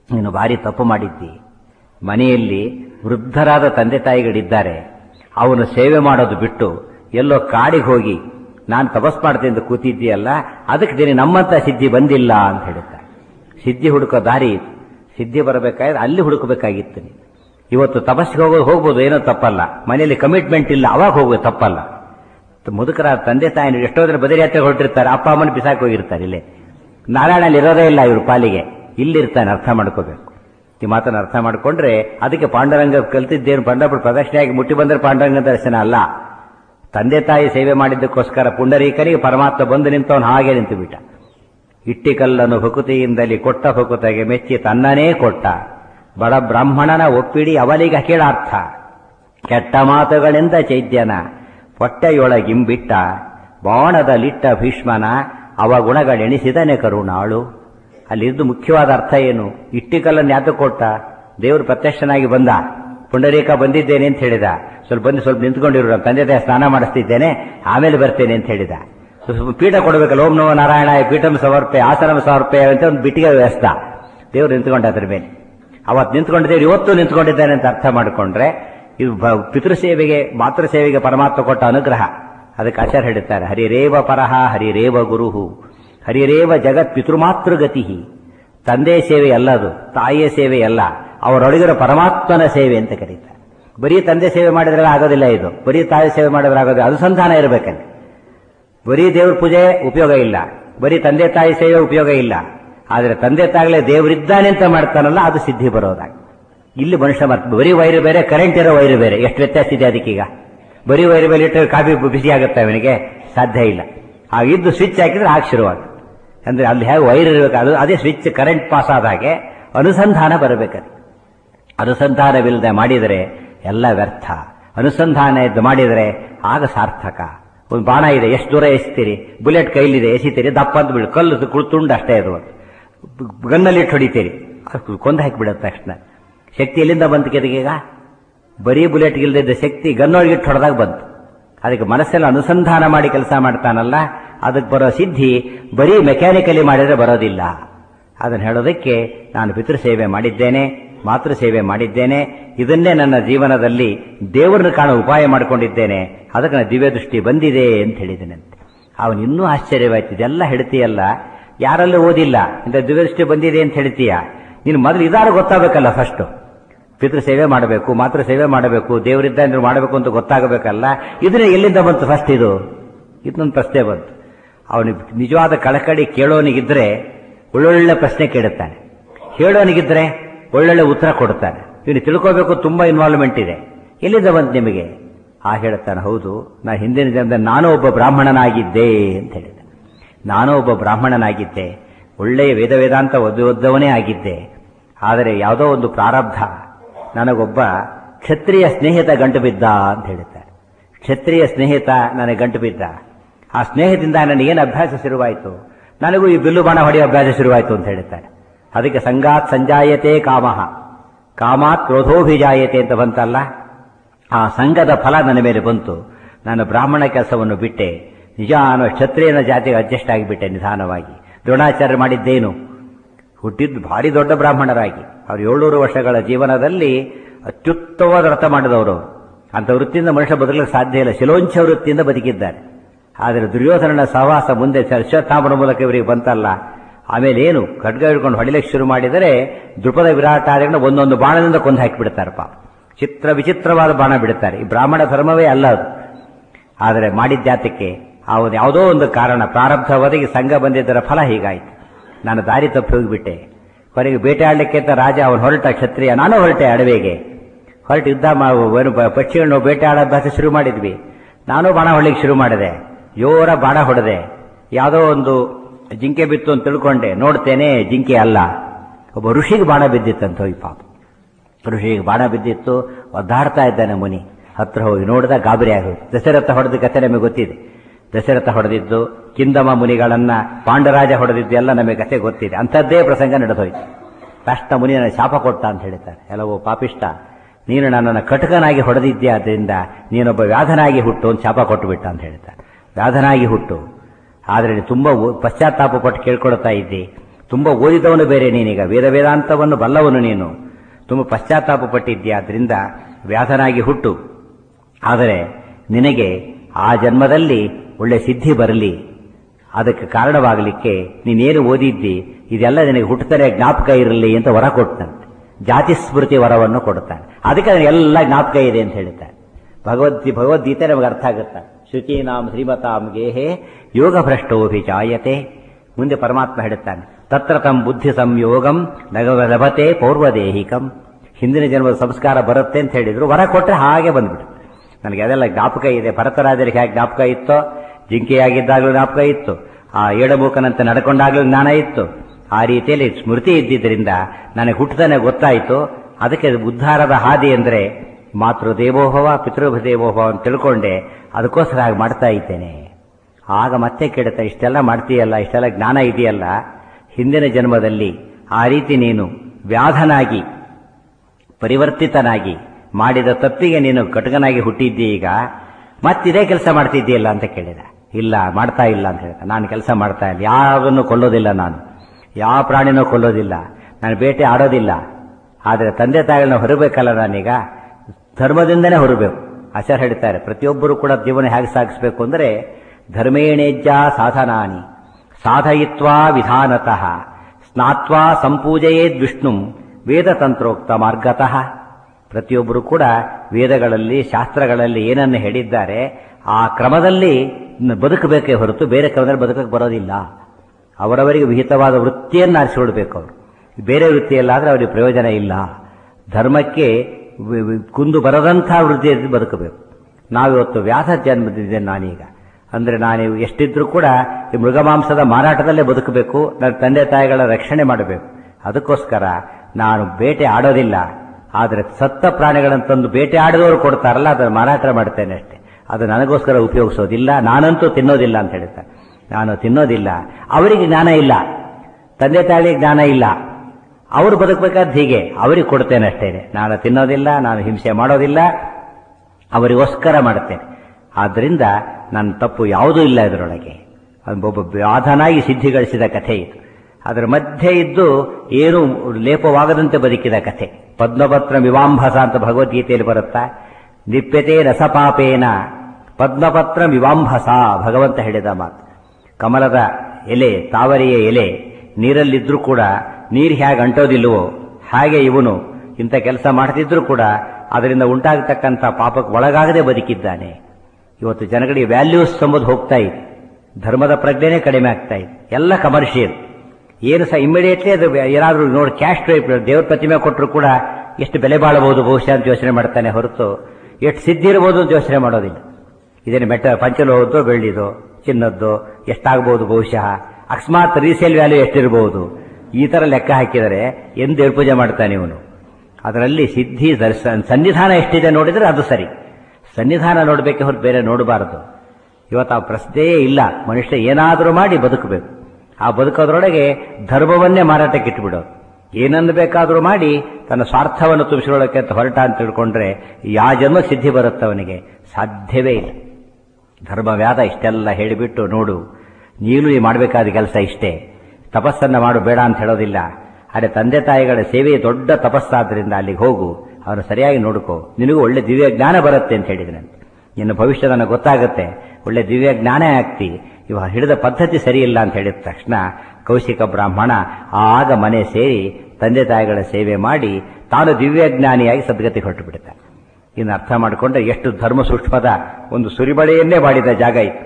ನೀನು ಭಾರಿ ತಪ್ಪು ಮಾಡಿದ್ದಿ ಮನೆಯಲ್ಲಿ ವೃದ್ಧರಾದ ತಂದೆ ತಾಯಿಗಳಿದ್ದಾರೆ ಅವನು ಸೇವೆ ಮಾಡೋದು ಬಿಟ್ಟು ಎಲ್ಲೋ ಕಾಡಿಗೆ ಹೋಗಿ ನಾನು ತಪಸ್ ಮಾಡ್ತೀನಿ ಅಂತ ಕೂತಿದ್ದೀಯಲ್ಲ ಅದಕ್ಕೆ ನೀನು ನಮ್ಮಂತ ಸಿದ್ಧಿ ಬಂದಿಲ್ಲ ಅಂತ ಹೇಳ್ತಾರೆ ಸಿದ್ಧಿ ಹುಡುಕೋ ದಾರಿ ಇದು. ಸಿದ್ಧಿ ಬರಬೇಕಾದ್ರೆ ಅಲ್ಲಿ ಹುಡುಕಬೇಕಾಗಿತ್ತು ನೀನು ಇವತ್ತು ತಪಸ್ಸಿಗೆ ಹೋಗೋದು ಹೋಗ್ಬೋದು ಏನೋ ತಪ್ಪಲ್ಲ ಮನೆಯಲ್ಲಿ ಕಮಿಟ್ಮೆಂಟ್ ಇಲ್ಲ ಅವಾಗ ಹೋಗೋದು ತಪ್ಪಲ್ಲ ಮುದುಕರ ತಂದೆ ತಾಯಿನ ಎಷ್ಟೋ ಜನ ಬದರಿ ಯಾತ್ರೆ ಹೊರಟಿರ್ತಾರೆ ಅಪ್ಪ ಅಮ್ಮನ ಬಿಸಾಕಿ ಹೋಗಿರ್ತಾರೆ ಇಲ್ಲೇ ನಾರಾಯಣಲ್ಲಿ ಇರೋದೇ ಇಲ್ಲ ಇವ್ರ ಪಾಲಿಗೆ ಇಲ್ಲಿರ್ತಾನೆ ಅರ್ಥ ಮಾಡ್ಕೋಬೇಕು ಈ ಮಾತನ್ನ ಅರ್ಥ ಮಾಡ್ಕೊಂಡ್ರೆ ಅದಕ್ಕೆ ಪಾಂಡುರಂಗ ಕಲ್ತಿದ್ದೇನು ಪಂಡರಪುರ ಪ್ರದಕ್ಷಿಣೆಯಾಗಿ ಮುಟ್ಟಿ ಬಂದರೆ ಪಾಂಡುರಂಗ ದರ್ಶನ ಅಲ್ಲ ತಂದೆ ತಾಯಿ ಸೇವೆ ಮಾಡಿದ್ದಕ್ಕೋಸ್ಕರ ಪುಂಡರೀಕರಿಗೆ ಪರಮಾತ್ಮ ಬಂದು ನಿಂತವನು ಹಾಗೆ ನಿಂತು ಬಿಟ್ಟ ಇಟ್ಟಿಕಲ್ಲನ್ನು ಭಕುತಿಯಿಂದಲಿ ಕೊಟ್ಟ ಭಕುತಗೆ ಮೆಚ್ಚಿ ತನ್ನನೇ ಕೊಟ್ಟ ಬಡ ಬ್ರಾಹ್ಮಣನ ಒಪ್ಪಿಡಿ ಅವಲಿಗ ಕೇಳಾರ್ಥ ಕೆಟ್ಟ ಮಾತುಗಳಿಂದ ಚೈದ್ಯನ ಹೊಟ್ಟೆಯೊಳಗಿಂಬಿಟ್ಟ ಬಾಣದಲ್ಲಿಟ್ಟ ಭೀಷ್ಮನ ಅವ ಗುಣಗಳೆಣಿಸಿದನೆ ಕರುಣಾಳು ಅಲ್ಲಿದ್ದು ಮುಖ್ಯವಾದ ಅರ್ಥ ಏನು ಇಟ್ಟಿಕಲ್ಲನ್ನು ಯಾತ ಕೊಟ್ಟ ದೇವರು ಪ್ರತ್ಯಕ್ಷನಾಗಿ ಬಂದ ಪುಂಡರೀಕ ಬಂದಿದ್ದೇನೆ ಅಂತ ಹೇಳಿದ ಸ್ವಲ್ಪ ಬಂದು ಸ್ವಲ್ಪ ನಿಂತ್ಕೊಂಡಿರು ನಮ್ಮ ತಂದೆ ತಾಯಿ ಸ್ನಾನ ಮಾಡಿಸ್ತಿದ್ದೇನೆ ಆಮೇಲೆ ಬರ್ತೇನೆ ಅಂತ ಹೇಳಿದ ಸ್ವಲ್ಪ ಪೀಠ ಕೊಡಬೇಕಲ್ಲ ಓಂ ನಮೋ ನಾರಾಯಣ ಪೀಠಂ ಸಮರ್ಪೆ ಆಸನಂ ಸಮರ್ಪೆ ಅಂತ ಒಂದು ಬಿಟ್ಟಿಗೆ ವ್ಯವಸ್ಥ ದೇವರು ನಿಂತ್ಕೊಂಡ ಅದ್ರ ಮೇಲೆ ಅವತ್ತು ನಿಂತ್ಕೊಂಡಿದ್ದೇವೆ ಇವತ್ತು ನಿಂತ್ಕೊಂಡಿದ್ದಾನೆ ಅಂತ ಅರ್ಥ ಮಾಡಿಕೊಂಡ್ರೆ ಇದು ಬ- ಪಿತೃಸೇವೆಗೆ ಮಾತೃ ಸೇವೆಗೆ ಪರಮಾತ್ಮ ಕೊಟ್ಟ ಅನುಗ್ರಹ ಅದಕ್ಕೆ ಆಚಾರ್ಯ ಹೇಳುತ್ತಾರೆ ಹರಿರೇವ ಪರಹ ಹರಿರೇವ ಗುರುಹು ಹರಿರೇವ ಜಗತ್ ಪಿತೃಮಾತೃಗತಿ ತಂದೆ ಸೇವೆ ಅಲ್ಲದು ತಾಯಿಯ ಸೇವೆ ಅಲ್ಲ ಅವರೊಳಗಿರೋ ಪರಮಾತ್ಮನ ಸೇವೆ ಅಂತ ಕರೀತಾರೆ ಬರೀ ತಂದೆ ಸೇವೆ ಮಾಡಿದ್ರೆ ಆಗೋದಿಲ್ಲ ಇದು ಬರೀ ತಾಯಿ ಸೇವೆ ಮಾಡಿದ್ರೆ ಆಗೋದಿಲ್ಲ ಅನುಸಂಧಾನ ಇರಬೇಕಲ್ಲಿ ಬರೀ ದೇವ್ರ ಪೂಜೆ ಉಪಯೋಗ ಇಲ್ಲ ಬರೀ ತಂದೆ ತಾಯಿ ಸೇವೆ ಉಪಯೋಗ ಇಲ್ಲ ಆದರೆ ತಂದೆ ತಾಯಿಗಳೇ ದೇವರಿದ್ದಾನೆ ಅಂತ ಮಾಡ್ತಾನಲ್ಲ ಅದು ಸಿದ್ಧಿ ಬರೋದಾಗ ಇಲ್ಲಿ ಮನುಷ್ಯ ಮರ್ತ ಬರೀ ವೈರು ಬೇರೆ ಕರೆಂಟ್ ಇರೋ ವೈರು ಬೇರೆ ಎಷ್ಟು ವ್ಯತ್ಯಾಸ ಇದೆ ಅದಕ್ಕೀಗ ಬರೀ ವೈರು ಮೇಲೆ ಇಟ್ಟರೆ ಕಾಫಿ ಬಿಸಿ ಆಗುತ್ತೆ ಅವನಿಗೆ ಸಾಧ್ಯ ಇಲ್ಲ ಆಗಿದ್ದು ಸ್ವಿಚ್ ಹಾಕಿದ್ರೆ ಆಗ ಶುರುವಾಗುತ್ತೆ ಅಂದ್ರೆ ಅಲ್ಲಿ ಹೇಗೆ ವೈರ್ ಇರಬೇಕು ಅದು ಅದೇ ಸ್ವಿಚ್ ಕರೆಂಟ್ ಪಾಸ್ ಆದ ಹಾಗೆ ಅನುಸಂಧಾನ ಬರಬೇಕದು ಅನುಸಂಧಾನವಿಲ್ಲದೆ ಮಾಡಿದರೆ ಎಲ್ಲ ವ್ಯರ್ಥ ಅನುಸಂಧಾನ ಇದ್ದು ಮಾಡಿದರೆ ಆಗ ಸಾರ್ಥಕ ಒಂದು ಬಾಣ ಇದೆ ಎಷ್ಟು ದೂರ ಎಸಿತೀರಿ ಬುಲೆಟ್ ಕೈಲಿದೆ ಎಸಿತೀರಿ ದಪ್ಪ ಅಂತ ಬಿಡು ಕಲ್ಲು ಕುಳ್ತುಂಡು ಅಷ್ಟೇ ಅದು ಗನ್ನಲ್ಲಿ ಇಟ್ಟು ಹೊಡಿತೀರಿ ಅದು ಕೊಂದು ಹಾಕಿಬಿಡುತ್ತೆ ತಕ್ಷಣ ಶಕ್ತಿ ಎಲ್ಲಿಂದ ಬಂತು ಕೆದಗೀಗ ಬರೀ ಬುಲೆಟ್ ಇಲ್ಲದಿದ್ದ ಶಕ್ತಿ ಗನ್ನೊಳಗೆ ಇಟ್ಟು ಹೊಡೆದಾಗ ಬಂತು ಅದಕ್ಕೆ ಮನಸ್ಸಲ್ಲಿ ಅನುಸಂಧಾನ ಮಾಡಿ ಕೆಲಸ ಮಾಡ್ತಾನಲ್ಲ ಅದಕ್ಕೆ ಬರೋ ಸಿದ್ಧಿ ಬರೀ ಮೆಕ್ಯಾನಿಕಲಿ ಮಾಡಿದರೆ ಬರೋದಿಲ್ಲ ಅದನ್ನು ಹೇಳೋದಕ್ಕೆ ನಾನು ಪಿತೃ ಸೇವೆ ಮಾಡಿದ್ದೇನೆ ಮಾತೃ ಸೇವೆ ಮಾಡಿದ್ದೇನೆ ಇದನ್ನೇ ನನ್ನ ಜೀವನದಲ್ಲಿ ದೇವರನ್ನು ಕಾಣೋ ಉಪಾಯ ಮಾಡಿಕೊಂಡಿದ್ದೇನೆ ಅದಕ್ಕೆ ನನ್ನ ದಿವ್ಯ ದೃಷ್ಟಿ ಬಂದಿದೆ ಅಂತ ಹೇಳಿದ್ದೇನಂತೆ ಅವನು ಇನ್ನೂ ಆಶ್ಚರ್ಯವಾಯ್ತು ಇದೆಲ್ಲ ಹೇಳ್ತೀಯಲ್ಲ ಯಾರಲ್ಲೂ ಓದಿಲ್ಲ ಇಂಥ ದಿವ್ಯ ದೃಷ್ಟಿ ಬಂದಿದೆ ಅಂತ ಹೇಳ್ತೀಯ ನೀನು ಮೊದಲು ಇದಾರು ಗೊತ್ತಾಗಬೇಕಲ್ಲ ಫಸ್ಟು ಪಿತೃ ಸೇವೆ ಮಾಡಬೇಕು ಮಾತೃ ಸೇವೆ ಮಾಡಬೇಕು ದೇವರಿದ್ದ ನೀವು ಮಾಡಬೇಕು ಅಂತ ಗೊತ್ತಾಗಬೇಕಲ್ಲ ಇದನ್ನ ಎಲ್ಲಿಂದ ಬಂತು ಫಸ್ಟ್ ಇದು ಇದೊಂದು ಪ್ರಶ್ನೆ ಬಂತು ಅವನಿಗೆ ನಿಜವಾದ ಕಳಕಳಿ ಕೇಳೋನಿಗಿದ್ರೆ ಒಳ್ಳೊಳ್ಳೆ ಪ್ರಶ್ನೆ ಕೇಳುತ್ತಾನೆ ಹೇಳೋನಿಗಿದ್ರೆ ಒಳ್ಳೊಳ್ಳೆ ಉತ್ತರ ಕೊಡುತ್ತಾನೆ ಇವನು ತಿಳ್ಕೋಬೇಕು ತುಂಬಾ ಇನ್ವಾಲ್ವ್ಮೆಂಟ್ ಇದೆ ಎಲ್ಲಿಂದ ಬಂತು ನಿಮಗೆ ಆ ಹೇಳ್ತಾನೆ ಹೌದು ನಾ ಹಿಂದಿನ ಜನ್ಮದಲ್ಲಿ ನಾನು ಒಬ್ಬ ಬ್ರಾಹ್ಮಣನಾಗಿದ್ದೆ ಅಂತ ಹೇಳಿದ ನಾನು ಒಬ್ಬ ಬ್ರಾಹ್ಮಣನಾಗಿದ್ದೆ ಒಳ್ಳೆಯ ವೇದ ವೇದಾಂತ ಓದುವದ್ದವನೇ ಆಗಿದ್ದೆ ಆದರೆ ಯಾವುದೋ ಒಂದು ಪ್ರಾರಬ್ಧ ನನಗೊಬ್ಬ ಕ್ಷತ್ರಿಯ ಸ್ನೇಹಿತ ಗಂಟು ಬಿದ್ದ ಅಂತ ಹೇಳುತ್ತಾರೆ ಕ್ಷತ್ರಿಯ ಸ್ನೇಹಿತ ನನಗೆ ಗಂಟು ಬಿದ್ದ ಆ ಸ್ನೇಹದಿಂದ ನನಗೇನು ಅಭ್ಯಾಸ ಶುರುವಾಯಿತು ನನಗೂ ಈ ಬಿಲ್ಲು ಬಾಣ ಹೊಡೆಯೋ ಅಭ್ಯಾಸ ಶುರುವಾಯಿತು ಅಂತ ಹೇಳುತ್ತಾರೆ ಅದಕ್ಕೆ ಸಂಗಾತ್ ಸಂಜಾಯತೆ ಕಾಮಃ ಕಾಮಾತ್ ಕ್ರೋಧೋಭಿಜಾಯತೆ ಅಂತ ಬಂತಲ್ಲ ಆ ಸಂಘದ ಫಲ ನನ್ನ ಮೇಲೆ ಬಂತು ನಾನು ಬ್ರಾಹ್ಮಣ ಕೆಲಸವನ್ನು ಬಿಟ್ಟೆ ನಿಜ ಅನ್ನೋ ಕ್ಷತ್ರಿಯನ ಜಾತಿಗೆ ಅಡ್ಜಸ್ಟ್ ಆಗಿಬಿಟ್ಟೆ ನಿಧಾನವಾಗಿ ದ್ರೋಣಾಚಾರ್ಯ ಮಾಡಿದ್ದೇನು ಹುಟ್ಟಿದ್ದು ಭಾರಿ ದೊಡ್ಡ ಬ್ರಾಹ್ಮಣರಾಗಿ ಅವರು ಏಳ್ನೂರು ವರ್ಷಗಳ ಜೀವನದಲ್ಲಿ ಅತ್ಯುತ್ತಮವಾದ ವ್ರತ ಮಾಡಿದವರು ಅಂತ ವೃತ್ತಿಯಿಂದ ಮನುಷ್ಯ ಬದುಕಲಿಕ್ಕೆ ಸಾಧ್ಯ ಇಲ್ಲ ಶಿಲೋಂಚ ವೃತ್ತಿಯಿಂದ ಬದುಕಿದ್ದಾರೆ ಆದರೆ ದುರ್ಯೋಧನನ ಸಹವಾಸ ಮುಂದೆ ಅಶ್ವತ್ಥಾಮನ ಮೂಲಕ ಇವರಿಗೆ ಬಂತಲ್ಲ ಆಮೇಲೆ ಏನು ಖಡ್ಗ ಹಿಡ್ಕೊಂಡು ಹೊಡಿಲಿಕ್ಕೆ ಶುರು ಮಾಡಿದರೆ ದೃಪದ ವಿರಾಟಾದಿಗಳನ್ನ ಒಂದೊಂದು ಬಾಣದಿಂದ ಕೊಂದು ಹಾಕಿಬಿಡ್ತಾರೆ ಪಾಪ ಚಿತ್ರ ವಿಚಿತ್ರವಾದ ಬಾಣ ಬಿಡುತ್ತಾರೆ ಈ ಬ್ರಾಹ್ಮಣ ಧರ್ಮವೇ ಅಲ್ಲ ಅದು ಆದರೆ ಮಾಡಿದ್ಯಾತಕ್ಕೆ ಅವನು ಯಾವುದೋ ಒಂದು ಕಾರಣ ಪ್ರಾರಬ್ಧ ಒದಗಿ ಸಂಘ ಬಂದಿದ್ದರ ಫಲ ಹೀಗಾಯಿತು ನಾನು ದಾರಿ ತಪ್ಪಿ ಹೋಗಿಬಿಟ್ಟೆ ಕೊನೆಗೆ ಬೇಟೆಯಾಡಲಿಕ್ಕೆ ಅಂತ ರಾಜ ಅವನು ಹೊರಟ ಕ್ಷತ್ರಿಯ ನಾನು ಹೊರಟೆ ಅಡವೆಗೆ ಹೊರಟು ಯುದ್ಧ ಮಾ- ಏನು ಪ- ಪಕ್ಷಿಗಳನ್ನು ಬೇಟೆಯಾಡೋ ಅಭ್ಯಾಸ ಶುರು ಮಾಡಿದ್ವಿ ನಾನು ಬಾಣ ಹೊಡ್ಲಿಕ್ಕೆ ಶುರು ಮಾಡಿದೆ ಜೋರ ಬಾಣ ಹೊಡೆದೆ ಯಾವುದೋ ಒಂದು ಜಿಂಕೆ ಬಿತ್ತು ಅಂತ ತಿಳ್ಕೊಂಡೆ ನೋಡ್ತೇನೆ ಜಿಂಕೆ ಅಲ್ಲ ಒಬ್ಬ ಋಷಿಗೆ ಬಾಣ ಬಿದ್ದಿತ್ತಂತ ಹೋಗಿ ಪಾಪ ಋಷಿಗೆ ಬಾಣ ಬಿದ್ದಿತ್ತು ಒದ್ದಾಡ್ತಾ ಇದ್ದಾನೆ ಮುನಿ ಹತ್ರ ಹೋಗಿ ನೋಡಿದ ಗಾಬರಿ ಆಗೋದು ದಶರಥ ಹೊಡೆದ ಕಥೆ ನಮಗೆ ಗೊತ್ತಿದೆ ದಶರಥ ಹೊಡೆದಿದ್ದು ಕಿಂದಮ ಮುನಿಗಳನ್ನ ಪಾಂಡರಾಜ ಹೊಡೆದಿದ್ದು ಎಲ್ಲ ನಮಗೆ ಕಥೆ ಗೊತ್ತಿದೆ ಅಂಥದ್ದೇ ಪ್ರಸಂಗ ನಡೆದೋಯ್ತು ತಕ್ಷಣ ಮುನಿ ನನಗೆ ಶಾಪ ಕೊಟ್ಟ ಅಂತ ಹೇಳ್ತಾರೆ ಎಲ್ಲವೋ ಪಾಪಿಷ್ಟ ನೀನು ನನ್ನನ್ನು ಕಟಕನಾಗಿ ಹೊಡೆದಿದ್ದೆ ಆದ್ದರಿಂದ ನೀನೊಬ್ಬ ವ್ಯಾಧನಾಗಿ ಹುಟ್ಟು ಅಂತ ಶಾಪ ಕೊಟ್ಟುಬಿಟ್ಟ ಅಂತ ಹೇಳ್ತಾರೆ ವ್ಯಾಧನಾಗಿ ಹುಟ್ಟು ಆದರೆ ನೀನು ತುಂಬ ಉ- ಪಶ್ಚಾತ್ತಾಪ ಪಟ್ಟು ಕೇಳ್ಕೊಳ್ತಾ ಇದ್ದಿ ತುಂಬ ಓದಿದವನು ಬೇರೆ ನೀನೀಗ ವೇದ ವೇದಾಂತವನ್ನು ಬಲ್ಲವನು ನೀನು ತುಂಬ ಪಶ್ಚಾತ್ತಾಪ ಪಟ್ಟಿದ್ಯಾದ್ರಿಂದ ವ್ಯಾಸನಾಗಿ ಹುಟ್ಟು ಆದರೆ ನಿನಗೆ ಆ ಜನ್ಮದಲ್ಲಿ ಒಳ್ಳೆ ಸಿದ್ಧಿ ಬರಲಿ ಅದಕ್ಕೆ ಕಾರಣವಾಗಲಿಕ್ಕೆ ನೀನೇನು ಓದಿದ್ದಿ ಇದೆಲ್ಲ ನಿನಗೆ ಹುಟ್ಟುತ್ತಲೇ ಜ್ಞಾಪಕ ಇರಲಿ ಅಂತ ವರ ಕೊಟ್ಟಂತೆ ಜಾತಿ ಸ್ಮೃತಿ ವರವನ್ನು ಕೊಡುತ್ತಾನೆ ಅದಕ್ಕೆ ನನಗೆ ಎಲ್ಲ ಜ್ಞಾಪಕ ಇದೆ ಅಂತ ಹೇಳ್ತಾನೆ ಭಗವದ್ಗೀ ಭಗವದ್ಗೀತೆ ನಮಗೆ ಅರ್ಥ ಆಗುತ್ತಾ ಶುಚೀನಾಂ ಶ್ರೀಮತಾಂ ಗೇಹೆ ಯೋಗ ಭ್ರಷ್ಟೋಭಿಚಾಯತೆ ಮುಂದೆ ಪರಮಾತ್ಮ ಹೇಳುತ್ತಾನೆ ತತ್ರ ತಂ ಬುದ್ಧಿ ಸಂಯೋಗಂ ನಗವ ಲಭತೆ ಪೌರ್ವದೇಹಿಕಂ ಹಿಂದಿನ ಜನ್ಮದ ಸಂಸ್ಕಾರ ಬರುತ್ತೆ ಅಂತ ಹೇಳಿದ್ರು ವರ ಕೊಟ್ಟರೆ ಹಾಗೆ ಬಂದ್ಬಿಟ್ಟು ನನಗೆ ಅದೆಲ್ಲ ಜ್ಞಾಪಕ ಇದೆ ಭರತರಾಜರಿಗೆ ಹೇಗೆ ಜ್ಞಾಪಕ ಇತ್ತೋ ಜಿಂಕೆಯಾಗಿದ್ದಾಗಲೂ ಜ್ಞಾಪಕ ಇತ್ತು ಆ ಏಡಮೂಕನಂತೆ ನಡ್ಕೊಂಡಾಗಲೂ ಜ್ಞಾನ ಇತ್ತು ಆ ರೀತಿಯಲ್ಲಿ ಸ್ಮೃತಿ ಇದ್ದಿದ್ದರಿಂದ ನನಗೆ ಹುಟ್ಟತಾನೆ ಗೊತ್ತಾಯಿತು ಅದಕ್ಕೆ ಉದ್ಧಾರದ ಹಾದಿ ಅಂದರೆ ಮಾತೃದೇವೋಭವ ಪಿತೃದೇವೋಭವ ಅಂತ ತಿಳ್ಕೊಂಡೆ ಅದಕ್ಕೋಸ್ಕರ ಹಾಗೆ ಮಾಡ್ತಾ ಇದ್ದೇನೆ ಆಗ ಮತ್ತೆ ಕೇಳುತ್ತಾ ಇಷ್ಟೆಲ್ಲ ಮಾಡ್ತೀಯಲ್ಲ ಇಷ್ಟೆಲ್ಲ ಜ್ಞಾನ ಇದೆಯಲ್ಲ ಹಿಂದಿನ ಜನ್ಮದಲ್ಲಿ ಆ ರೀತಿ ನೀನು ವ್ಯಾಧನಾಗಿ ಪರಿವರ್ತಿತನಾಗಿ ಮಾಡಿದ ತಪ್ಪಿಗೆ ನೀನು ಕಟಕನಾಗಿ ಹುಟ್ಟಿದ್ದಿ ಈಗ ಮತ್ತಿದೇ ಕೆಲಸ ಮಾಡ್ತಿದ್ದೀಯಲ್ಲ ಅಂತ ಕೇಳಿದ ಇಲ್ಲ ಮಾಡ್ತಾ ಇಲ್ಲ ಅಂತ ಹೇಳಿದ ನಾನು ಕೆಲಸ ಮಾಡ್ತಾ ಇಲ್ಲ ಯಾರನ್ನು ಕೊಲ್ಲೋದಿಲ್ಲ ನಾನು ಯಾವ ಪ್ರಾಣಿನೂ ಕೊಲ್ಲೋದಿಲ್ಲ ನಾನು ಬೇಟೆ ಆಡೋದಿಲ್ಲ ಆದರೆ ತಂದೆ ತಾಯಿಗಳನ್ನ ಹೊರಬೇಕಲ್ಲ ನಾನೀಗ ಧರ್ಮದಿಂದನೇ ಹೊರಬೇಕು ಆಚಾರ್ಯ ಹೇಳ್ತಾರೆ ಪ್ರತಿಯೊಬ್ಬರು ಕೂಡ ಜೀವನ ಹೇಗೆ ಸಾಗಿಸಬೇಕು ಅಂದರೆ ಧರ್ಮೇಣೇಜ್ಜ ಸಾಧನಾನಿ ಸಾಧಯಿತ್ವಾ ವಿಧಾನತಃ ಸ್ನಾತ್ವಾ ಸಂಪೂಜೆಯೇದ್ ವಿಷ್ಣು ವೇದತಂತ್ರೋಕ್ತ ಮಾರ್ಗತಃ ಪ್ರತಿಯೊಬ್ಬರು ಕೂಡ ವೇದಗಳಲ್ಲಿ ಶಾಸ್ತ್ರಗಳಲ್ಲಿ ಏನನ್ನು ಹೇಳಿದ್ದಾರೆ ಆ ಕ್ರಮದಲ್ಲಿ ಬದುಕಬೇಕೇ ಹೊರತು ಬೇರೆ ಕ್ರಮದಲ್ಲಿ ಬದುಕಕ್ಕೆ ಬರೋದಿಲ್ಲ ಅವರವರಿಗೆ ವಿಹಿತವಾದ ವೃತ್ತಿಯನ್ನು ಆರಿಸಿಕೊಳ್ಬೇಕು ಅವರು ಬೇರೆ ವೃತ್ತಿಯಲ್ಲಾದರೆ ಅವರಿಗೆ ಪ್ರಯೋಜನ ಇಲ್ಲ ಧರ್ಮಕ್ಕೆ ವಿ- ವಿ- ಕುಂದು ಬರದಂಥ ವೃತ್ತಿಯಲ್ಲಿ ಬದುಕಬೇಕು ನಾವಿವತ್ತು ವ್ಯಾಸ ಜನ್ಮದಿದ್ದೇನೆ ನಾನೀಗ ಅಂದರೆ ನಾನು ಎಷ್ಟಿದ್ರೂ ಕೂಡ ಈ ಮೃಗಮಾಂಸದ ಮಾರಾಟದಲ್ಲೇ ಬದುಕಬೇಕು ನನ್ನ ತಂದೆ ತಾಯಿಗಳ ರಕ್ಷಣೆ ಮಾಡಬೇಕು ಅದಕ್ಕೋಸ್ಕರ ನಾನು ಬೇಟೆ ಆಡೋದಿಲ್ಲ ಆದರೆ ಸತ್ತ ಪ್ರಾಣಿಗಳನ್ನು ತಂದು ಬೇಟೆ ಆಡಿದವರು ಕೊಡ್ತಾರಲ್ಲ ಅದನ್ನು ಮಾರಾಟ ಮಾಡ್ತೇನೆ ಅಷ್ಟೇ ಅದು ನನಗೋಸ್ಕರ ಉಪಯೋಗಿಸೋದಿಲ್ಲ ನಾನಂತೂ ತಿನ್ನೋದಿಲ್ಲ ಅಂತ ಹೇಳ್ತಾರೆ ನಾನು ತಿನ್ನೋದಿಲ್ಲ ಅವರಿಗೆ ಜ್ಞಾನ ಇಲ್ಲ ತಂದೆ ತಾಯಿಗೆ ಜ್ಞಾನ ಇಲ್ಲ ಅವರು ಬದುಕಬೇಕಾದ ಹೀಗೆ ಅವರಿಗೆ ಕೊಡ್ತೇನೆ ಅಷ್ಟೇನೆ ನಾನು ತಿನ್ನೋದಿಲ್ಲ ನಾನು ಹಿಂಸೆ ಮಾಡೋದಿಲ್ಲ ಅವರಿಗೋಸ್ಕರ ಮಾಡುತ್ತೇನೆ ಆದ್ದರಿಂದ ನನ್ನ ತಪ್ಪು ಯಾವುದೂ ಇಲ್ಲ ಇದರೊಳಗೆ ಒಬ್ಬ ವ್ಯಾಧನಾಗಿ ಸಿದ್ಧಿಗಳಿಸಿದ ಕಥೆ ಇದು ಅದರ ಮಧ್ಯೆ ಇದ್ದು ಏನು ಲೇಪವಾಗದಂತೆ ಬದುಕಿದ ಕಥೆ ಪದ್ಮಪತ್ರ ವಿವಾಂಭಸ ಅಂತ ಭಗವದ್ಗೀತೆಯಲ್ಲಿ ಬರುತ್ತಾ ನಿಪ್ಯತೆ ರಸಪಾಪೇನ ಪದ್ಮಪತ್ರ ವಿವಾಂಭಸ ಭಗವಂತ ಹೇಳಿದ ಮಾತು ಕಮಲದ ಎಲೆ ತಾವರೆಯ ಎಲೆ ನೀರಲ್ಲಿದ್ರೂ ಕೂಡ ನೀರು ಹೇಗೆ ಅಂಟೋದಿಲ್ವೋ ಹಾಗೆ ಇವನು ಇಂಥ ಕೆಲಸ ಮಾಡ್ತಿದ್ರೂ ಕೂಡ ಅದರಿಂದ ಉಂಟಾಗತಕ್ಕಂಥ ಪಾಪಕ್ಕೆ ಒಳಗಾಗದೆ ಬದುಕಿದ್ದಾನೆ ಇವತ್ತು ಜನಗಳಿಗೆ ವ್ಯಾಲ್ಯೂಸ್ ಎಂಬುದು ಹೋಗ್ತಾ ಇದೆ ಧರ್ಮದ ಪ್ರಜ್ಞೆನೇ ಕಡಿಮೆ ಆಗ್ತಾ ಇದೆ ಎಲ್ಲ ಕಮರ್ಷಿಯಲ್ ಏನು ಸಹ ಇಮಿಡಿಯೇಟ್ಲಿ ಅದು ಏನಾದರೂ ನೋಡಿ ಕ್ಯಾಶ್ ಟೈಪ್ ದೇವ್ರ ಪ್ರತಿಮೆ ಕೊಟ್ಟರು ಕೂಡ ಎಷ್ಟು ಬೆಲೆ ಬಾಳಬಹುದು ಬಹುಶಃ ಅಂತ ಯೋಚನೆ ಮಾಡ್ತಾನೆ ಹೊರತು ಎಷ್ಟು ಸಿದ್ಧಿ ಇರಬಹುದು ಅಂತ ಯೋಚನೆ ಮಾಡೋದಿಲ್ಲ ಇದೇನು ಮೆಟ್ಟ ಪಂಚಲೋಹದ್ದು ಬೆಳ್ಳಿದು ಚಿನ್ನದ್ದು ಎಷ್ಟಾಗಬಹುದು ಬಹುಶಃ ಅಕಸ್ಮಾತ್ ರೀಸೇಲ್ ವ್ಯಾಲ್ಯೂ ಎಷ್ಟಿರಬಹುದು ಈ ತರ ಲೆಕ್ಕ ಹಾಕಿದರೆ ಎಂದು ದೇವ್ರ ಪೂಜೆ ಮಾಡ್ತಾನೆ ಇವನು ಅದರಲ್ಲಿ ಸಿದ್ಧಿ ದರ್ಶ- ಸನ್ನಿಧಾನ ಎಷ್ಟಿದೆ ನೋಡಿದರೆ ಅದು ಸರಿ ಸನ್ನಿಧಾನ ನೋಡಬೇಕೆ ಹೊರತು ಬೇರೆ ನೋಡಬಾರದು ಇವತ್ತು ಆ ಪ್ರಶ್ನೆಯೇ ಇಲ್ಲ ಮನುಷ್ಯ ಏನಾದರೂ ಮಾಡಿ ಬದುಕಬೇಕು ಆ ಬದುಕೋದ್ರೊಳಗೆ ಧರ್ಮವನ್ನೇ ಮಾರಾಟಕ್ಕೆ ಇಟ್ಬಿಡೋದು ಏನನ್ನು ಬೇಕಾದರೂ ಮಾಡಿ ತನ್ನ ಸ್ವಾರ್ಥವನ್ನು ತುಂಬಿಸಿಕೊಳ್ಳೋಕೆ ಅಂತ ಹೊರಟ ಅಂತ ತಿಳ್ಕೊಂಡ್ರೆ ಯಾವ ಜನ್ಮ ಸಿದ್ಧಿ ಬರುತ್ತೆ ಅವನಿಗೆ ಸಾಧ್ಯವೇ ಇಲ್ಲ ಧರ್ಮವ್ಯಾದ ಇಷ್ಟೆಲ್ಲ ಹೇಳಿಬಿಟ್ಟು ನೋಡು ನೀನು ಈ ಮಾಡಬೇಕಾದ ಕೆಲಸ ಇಷ್ಟೇ ತಪಸ್ಸನ್ನ ಮಾಡು ಬೇಡ ಅಂತ ಹೇಳೋದಿಲ್ಲ ಆದರೆ ತಂದೆ ತಾಯಿಗಳ ಸೇವೆ ದೊಡ್ಡ ತಪಸ್ಸಾದ್ರಿಂದ ಅಲ್ಲಿಗೆ ಹೋಗು ಅವನು ಸರಿಯಾಗಿ ನೋಡ್ಕೋ ನಿನಗೂ ಒಳ್ಳೆ ದಿವ್ಯ ಜ್ಞಾನ ಬರುತ್ತೆ ಅಂತ ಹೇಳಿದ್ರಂತೆ ನಿನ್ನ ಭವಿಷ್ಯ ನನಗೆ ಗೊತ್ತಾಗುತ್ತೆ ಒಳ್ಳೆ ದಿವ್ಯ ಜ್ಞಾನ ಆಗ್ತಿ ಇವ ಹಿಡಿದ ಪದ್ಧತಿ ಸರಿಯಿಲ್ಲ ಅಂತ ಹೇಳಿದ ತಕ್ಷಣ ಕೌಶಿಕ ಬ್ರಾಹ್ಮಣ ಆಗ ಮನೆ ಸೇರಿ ತಂದೆ ತಾಯಿಗಳ ಸೇವೆ ಮಾಡಿ ತಾನು ದಿವ್ಯಜ್ಞಾನಿಯಾಗಿ ಸದ್ಗತಿ ಹೊರಟು ಬಿಡುತ್ತಾನೆ ಇನ್ನು ಅರ್ಥ ಮಾಡಿಕೊಂಡ್ರೆ ಎಷ್ಟು ಧರ್ಮ ಸೂಕ್ಷ್ಮದ ಒಂದು ಸುರಿಬಳೆಯನ್ನೇ ಮಾಡಿದ ಜಾಗ ಇತ್ತು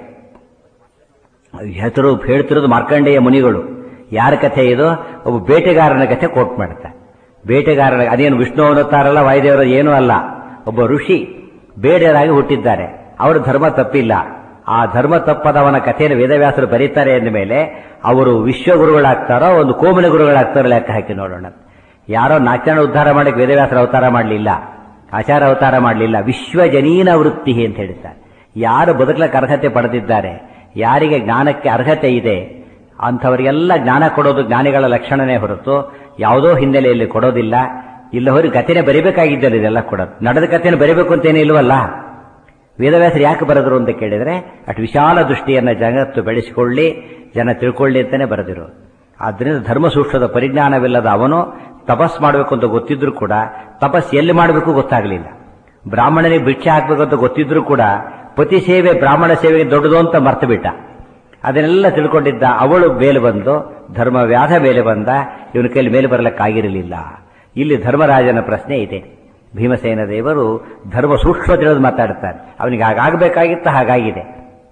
ಹೆಸರು ಹೇಳ್ತಿರೋದು ಮಾರ್ಕಂಡೇಯ ಮುನಿಗಳು ಯಾರ ಕಥೆ ಇದು ಒಬ್ಬ ಬೇಟೆಗಾರನ ಕಥೆ ಕೋಟ್ ಮಾಡ್ತಾರೆ ಬೇಟೆಗಾರನ ಅದೇನು ವಿಷ್ಣು ಅವತಾರಲ್ಲ ವಾಯುದೇವರ ಏನೂ ಅಲ್ಲ ಒಬ್ಬ ಋಷಿ ಬೇಡರಾಗಿ ಹುಟ್ಟಿದ್ದಾರೆ ಅವರು ಧರ್ಮ ತಪ್ಪಿಲ್ಲ ಆ ಧರ್ಮ ತಪ್ಪದವನ ಕಥೆಯನ್ನು ವೇದವ್ಯಾಸರು ಬರೀತಾರೆ ಎಂದ ಮೇಲೆ ಅವರು ವಿಶ್ವಗುರುಗಳಾಗ್ತಾರೋ ಒಂದು ಕೋಮಲ ಗುರುಗಳಾಗ್ತಾರೋ ಲೆಕ್ಕ ಹಾಕಿ ನೋಡೋಣ ಯಾರೋ ನಾಲ್ಕು ಜನ ಉದ್ಧಾರ ಮಾಡಕ್ಕೆ ವೇದವ್ಯಾಸರ ಅವತಾರ ಮಾಡಲಿಲ್ಲ ಆಚಾರ ಅವತಾರ ಮಾಡಲಿಲ್ಲ ವಿಶ್ವಜನೀನ ವೃತ್ತಿ ಅಂತ ಹೇಳ್ತಾರೆ ಯಾರು ಬದುಕಲಕ್ಕೆ ಅರ್ಹತೆ ಪಡೆದಿದ್ದಾರೆ ಯಾರಿಗೆ ಜ್ಞಾನಕ್ಕೆ ಅರ್ಹತೆ ಇದೆ ಅಂಥವರಿಗೆಲ್ಲ ಜ್ಞಾನ ಕೊಡೋದು ಜ್ಞಾನಿಗಳ ಲಕ್ಷಣನೇ ಹೊರತು ಯಾವುದೋ ಹಿನ್ನೆಲೆಯಲ್ಲಿ ಕೊಡೋದಿಲ್ಲ ಇಲ್ಲ ಹೊರ ಕಥೆನೇ ಬರಿಬೇಕಾಗಿದ್ದಲ್ಲಿ ಇದೆಲ್ಲ ಕೊಡೋದು ನಡೆದ ಕಥೆನ ಬರಿಬೇಕು ಅಂತೇನೇ ಇಲ್ವಲ್ಲ ವೇದವ್ಯಾಸರು ಯಾಕೆ ಬರೆದರು ಅಂತ ಕೇಳಿದರೆ ಅಷ್ಟು ವಿಶಾಲ ದೃಷ್ಟಿಯನ್ನು ಜಗತ್ತು ಬೆಳೆಸಿಕೊಳ್ಳಿ ಜನ ತಿಳ್ಕೊಳ್ಳಿ ಅಂತಾನೆ ಬರೆದಿರು ಆದ್ದರಿಂದ ಧರ್ಮ ಸೂಕ್ಷ್ಮದ ಪರಿಜ್ಞಾನವಿಲ್ಲದ ಅವನು ತಪಸ್ ಮಾಡಬೇಕು ಅಂತ ಗೊತ್ತಿದ್ರು ಕೂಡ ತಪಸ್ ಎಲ್ಲಿ ಮಾಡಬೇಕು ಗೊತ್ತಾಗಲಿಲ್ಲ ಬ್ರಾಹ್ಮಣನಿಗೆ ಭಿಕ್ಷೆ ಹಾಕಬೇಕು ಅಂತ ಗೊತ್ತಿದ್ರು ಕೂಡ ಪತಿ ಸೇವೆ ಬ್ರಾಹ್ಮಣ ಸೇವೆಗೆ ದೊಡ್ಡದು ಅಂತ ಮರ್ತು ಬಿಟ್ಟ ಅದನ್ನೆಲ್ಲ ತಿಳ್ಕೊಂಡಿದ್ದ ಅವಳು ಮೇಲೆ ಬಂದು ಧರ್ಮ ವ್ಯಾಧ ಮೇಲೆ ಬಂದ ಇವನ ಕೈಲಿ ಮೇಲೆ ಬರಲಿಕ್ಕಾಗಿರಲಿಲ್ಲ ಇಲ್ಲಿ ಧರ್ಮರಾಜನ ಪ್ರಶ್ನೆ ಇದೆ ಭೀಮಸೇನ ದೇವರು ಧರ್ಮ ಸೂಕ್ಷ್ಮ ತಿಳಿದು ಮಾತಾಡ್ತಾರೆ ಅವನಿಗೆ ಹಾಗಾಗಬೇಕಾಗಿತ್ತ ಹಾಗಾಗಿದೆ